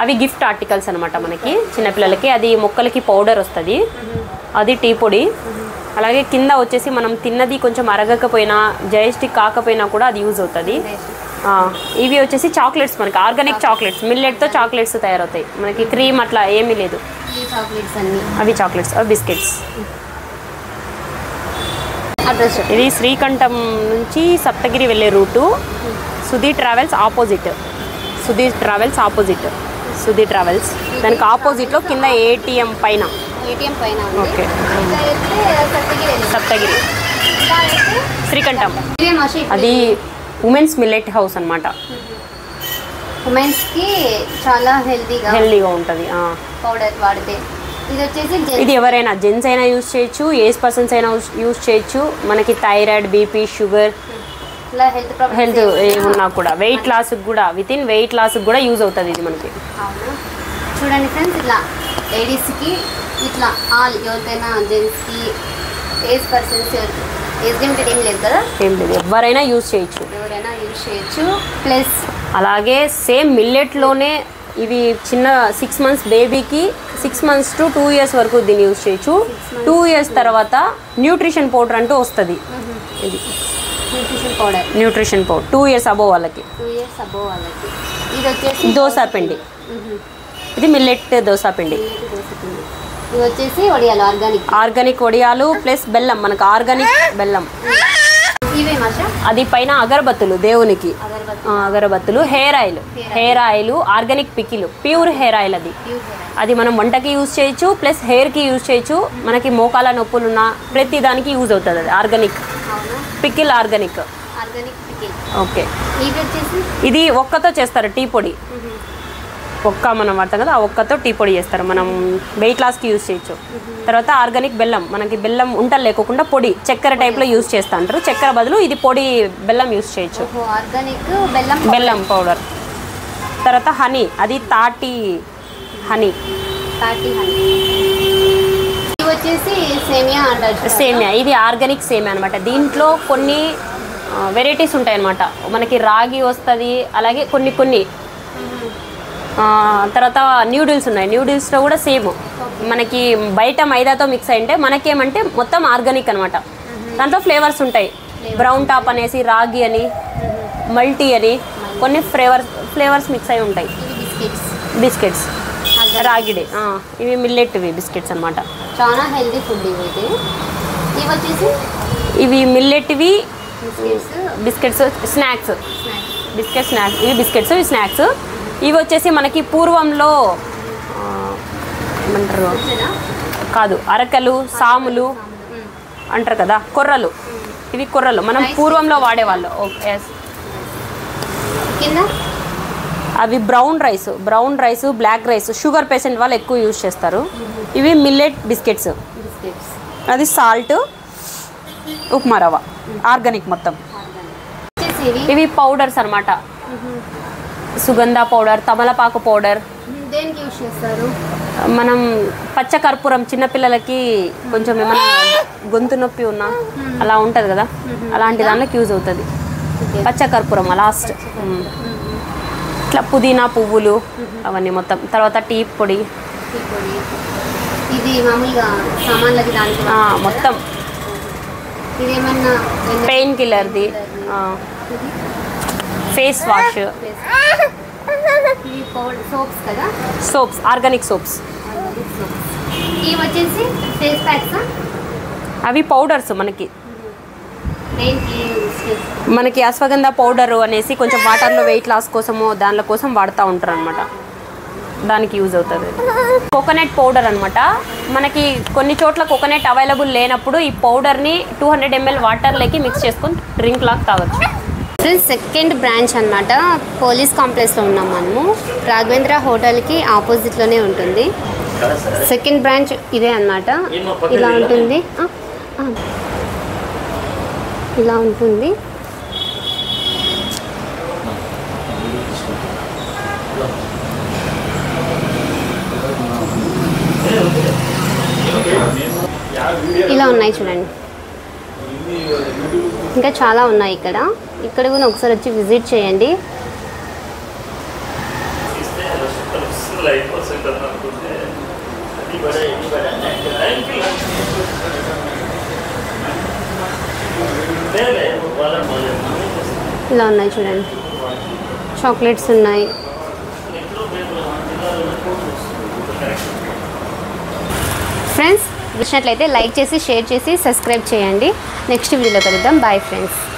అవి gift articles అనమాట మనకి చిన్నపిల్లలకి అది మొక్కలకి పౌడర్ వస్తుంది అది టీ పొడి అలాగే కింద వచ్చేసి మనం తిన్నది కొంచెం అరగకపోయినా జయస్టిక్ కాకపోయినా కూడా అది యూజ్ అవుతుంది ఆ, ఇవి వచ్చేసి చాక్లెట్స్ మనకి ఆర్గానిక్ చాక్లెట్స్ మిల్లెట్తో చాక్లెట్స్ తయారవుతాయి మనకి క్రీమ్ అట్లా ఏమీ లేదు ఈ చాక్లెట్స్ అన్ని అవి చాక్లెట్స్ అవి బిస్కెట్స్ అడ్రస్ చెప్పండి ఇది శ్రీకంఠం నుంచి సప్తగిరి వెళ్ళే route Sudhi travels opposite Sudhi travels opposite Sudhi travels దానికి ఆపోజిట్లో కింద ఏటీఎం పైన ఏటీఎం పైన ఉంది ఓకే. ఇంకా అయితే సప్తగిరి వెళ్ళి. సప్తగిరి ఇలా అయితే శ్రీకంఠం ఇవే మషి అది ఉమెన్స్ మిల్లెట్ హౌస్ అనమాట ఉమెన్స్ కి చాలా హెల్తీగా హెల్దీగా ఉంటుంది పౌడర్ వాడితే ఇది వచ్చేసి gel. ఇది ఎవరైనా జెంట్స్ అయినా యూస్ చేయొచ్చు ఏజ్ పర్సన్స్ అయినా యూస్ చేయొచ్చు మనకి థైరాయిడ్ బీపీ షుగర్ ఇలా హెల్త్ ప్రాబ్లమ్స్ హెల్త్ ఏమున్నా కూడా వెయిట్ లాస్కి కూడా విత్ ఇన్ వెయిట్ లాస్కి కూడా యూజ్ అవుతుంది ఇది మనకి అవునా చూడండి ఫ్రెండ్స్ ఇట్లా లేడీస్కి ఇట్లా ఆల్ ఎవరికైనా జెంట్స్కి ఏజ్ పర్సన్స్ ఏజ్ లిమిటెడ్ ఏం లేదు కదా ఏం లేదు ఎవరైనా యూజ్ చేయొచ్చు ఎవరైనా యూజ్ చేయొచ్చు ప్లస్ అలాగే సేమ్ మిల్లెట్లోనే ఇవి చిన్న సిక్స్ మంత్స్ బేబీకి six months to two years వరకు దీన్ని యూజ్ చేయొచ్చు టూ ఇయర్స్ తర్వాత న్యూట్రిషన్ పౌడర్ అంటూ వస్తుంది ఇది nutrition powder nutrition powder two years above వాళ్ళకి టూ ఇయర్స్ అబోవ్ వాళ్ళకి ఇది వచ్చేసి దోస పిండి ఇది మిల్లెట్ దోస పిండి దోశ పిండి ఇది వచ్చేసి వడియాలు ఆర్గానిక్ ఆర్గానిక్ వడియాలు ప్లస్ బెల్లం మనకు ఆర్గానిక్ బెల్లం ఇవే మాషా అది పైన అగరబత్తులు దేవునికి అగరబత్తి ఆ, అగరబత్తులు hair oil hair oil organic pickle pure hair oil అది ప్యూర్ హెయిర్ అది మనం వంటకి యూజ్ చేయొచ్చు ప్లస్ హెయిర్కి యూజ్ చేయొచ్చు మనకి మోకాల నొప్పులున్న ప్రతి దానికి యూజ్ అవుతుంది అది ఆర్గానిక్ అవునా pickle organic organic pickle okay ఇది వచ్చేసి ఇది ఒక్కతో చేస్తారు టీ పొడి ఒక్క మనం వాడతాం కదా ఆ ఒక్కతో టీ పొడి చేస్తారు మనం వెయిట్ లాస్కి యూజ్ చేయొచ్చు తర్వాత ఆర్గానిక్ బెల్లం మనకి బెల్లం ఉంటలు లేకోకుండా పొడి చక్కెర టైప్లో యూజ్ చేస్తా అంటారు చక్కెర బదులు ఇది పొడి బెల్లం యూజ్ చేయొచ్చు ఓహో ఆర్గానిక్ బెల్లం బెల్లం పౌడర్ తర్వాత హనీ అది తాటి హనీ తాటి హనీ ఇవి వచ్చేసి సేమియా అంటారు సేమియా ఇది ఆర్గానిక్ సేమియా అనమాట దీంట్లో కొన్ని వెరైటీస్ ఉంటాయి అనమాట మనకి రాగి వస్తుంది అలాగే కొన్ని కొన్ని ఆ, తర్వాత న్యూడిల్స్ ఉన్నాయి న్యూడిల్స్లో కూడా సేమ్ మనకి బయట మైదాతో మిక్స్ అయింటే మనకేమంటే మొత్తం ఆర్గానిక్ అనమాట దాంట్లో ఫ్లేవర్స్ ఉంటాయి బ్రౌన్ టాప్ అనేసి రాగి అని మల్టీ అని కొన్ని ఫ్లేవర్స్ ఫ్లేవర్స్ మిక్స్ అయి ఉంటాయి ఇవి బిస్కెట్స్ బిస్కెట్స్ రాగిడి ఆ, ఇవి మిల్లెట్వి బిస్కెట్స్ అనమాట చాలా హెల్దీ ఫుడ్ ఇవి అయితే ఇవి వచ్చేసి ఇవి మిల్లెట్వి biscuits biscuits snacks snacks biscuit snacks ఇవి బిస్కెట్స్ ఇవి స్నాక్స్ ఇవి వచ్చేసి మనకి పూర్వంలో ఆ, ఏమంటారు కాదు అరకలు సాములు అంటారు కదా కొర్రలు ఇవి కొర్రలు మనం పూర్వంలో వాడేవాళ్ళు ఎస్ కింద అవి brown rice brown rice black rice sugar patient వాళ్ళు ఎక్కువ యూజ్ చేస్తారు ఇవి మిల్లెట్ బిస్కెట్స్ బిస్కెట్స్ అది సాల్ట్ ఉప్మా రవ్వ ఆర్గానిక్ మొత్తం వచ్చేసి ఇవి ఇవి పౌడర్స్ అన్నమాట సుగంధ పౌడర్ తమలపాకు పౌడర్ దేనికి యూజ్ చేస్తారు మనం పచ్చ కర్పూరం చిన్నపిల్లలకి కొంచెం ఏమైనా గొంతు నొప్పి ఉన్నా అలా ఉంటుంది కదా అలాంటి దానిలోకి యూజ్ అవుతుంది ఓకే పచ్చ కర్పూరం లాస్ట్ ఇట్లా పుదీనా పువ్వులు అవన్నీ మొత్తం తర్వాత టీ పొడి టీ పొడి ఇది మామూలుగా సామాన్లకి దానికి ఆ, వాడతారు కదా? మొత్తం ఇది ఏమన్నా పెయిన్ కిల్లర్ది ఫేస్ వాష్ ఇవి పౌడర్ సోప్స్ కదా సోప్స్ ఆర్గానిక్ సోప్స్ ఇవి వచ్చేసి ఫేస్ ప్యాక్స్ అవి పౌడర్స్ మనకి దేనికి యూజ్ చేస్తారు మనకి అశ్వగంధ పౌడర్ అనేసి కొంచెం వాటర్లో వెయిట్ లాస్ కోసము దానిల కోసం వాడుతూ ఉంటారు అనమాట దానికి యూజ్ అవుతుంది కోకోనట్ పౌడర్ అనమాట మనకి కొన్ని చోట్ల కోకోనట్ అవైలబుల్ లేనప్పుడు ఈ పౌడర్ని టూ హండ్రెడ్ ఎంఎల్ వాటర్లోకి మిక్స్ చేసుకొని డ్రింక్ లాగా తాగొచ్చు ఫ్రెండ్స్ సెకండ్ బ్రాంచ్ అనమాట పోలీస్ కాంప్లెక్స్లో ఉన్నాం మనము రాఘవేంద్ర హోటల్కి ఆపోజిట్లోనే ఉంటుంది సెకండ్ బ్రాంచ్ ఇదే అన్నమాట ఇలా ఉంటుంది ఆ, ఆ. ఇలా ఉంటుంది ఇలా ఉన్నాయి చూడండి ఇంకా చాలా ఉన్నాయి ఇక్కడ ఇక్కడ కూడా ఒకసారి వచ్చి విజిట్ చేయండి ఇలా ఉన్నాయి చూడండి చాక్లెట్స్ ఉన్నాయి ఫ్రెండ్స్ నచ్చినట్లయితే లైక్ చేసి షేర్ చేసి సబ్స్క్రైబ్ చేయండి నెక్స్ట్ వీడియోలో కలుద్దాం బాయ్ ఫ్రెండ్స్